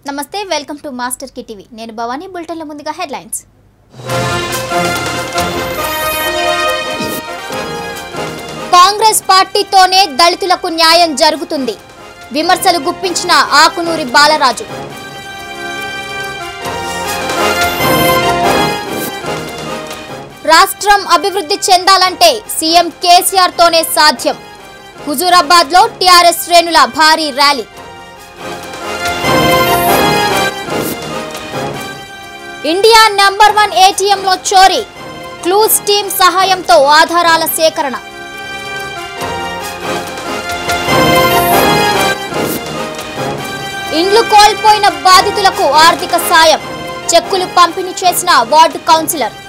నమస్తే welcome to master కి TV నేను భవానీ బులెటిన్ల ముందుగా హెడ్లైన్స్ కాంగ్రెస్ పార్టీతోనే దళితులకు న్యాయం జరుగుతుంది విమర్శలు గుప్పించిన ఆకునూరి బాలరాజు రాష్ట్రం అభివృద్ధి చెందాలంటే సీఎం కేసీఆర్ తోనే సాధ్యం హుజూరాబాద్ లో టీఆర్ఎస్ శ్రేణుల భారీ ర్యాలీ ఇండియా నంబర్ వన్ ఏటీఎంలో చోరీ క్లూస్ టీం సహాయంతో ఆధారాల సేకరణ ఇండ్లు కోల్పోయిన బాధితులకు ఆర్థిక సాయం చెక్కులు పంపిణీ చేసిన వార్డు కౌన్సిలర్